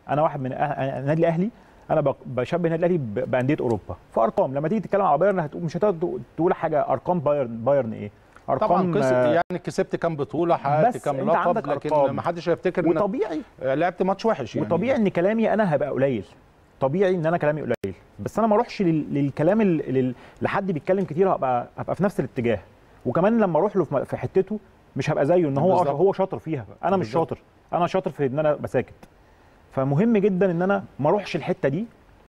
انا واحد من أه- النادي الاهلي انا بق- بشبه النادي الاهلي ب- بانديه اوروبا في ارقام لما تيجي تتكلم على بايرن هتقول مش هتقدر تقول حاجه ارقام بايرن بايرن ايه ارقام طبعا كسب آه، يعني كسبت كام بطوله حققت بس كام أنت لقب عندك لكن أرقام. ما حدش هيفتكر انك وطبيعي آه، لعبت ماتش وحش يعني وطبيعي ان كلامي انا هبقى قليل طبيعي ان انا كلامي قليل بس انا ما اروحش لل- للكلام ال- لل- لحد بيتكلم كتير هبقى هبقى في نفس الاتجاه وكمان لما اروح له في م- في حتته مش هبقى زيه ان هو بالظبط. هو شاطر فيها انا مش بالظبط. شاطر انا شاطر في ان انا بساكت فمهم جدا ان انا ما اروحش الحته دي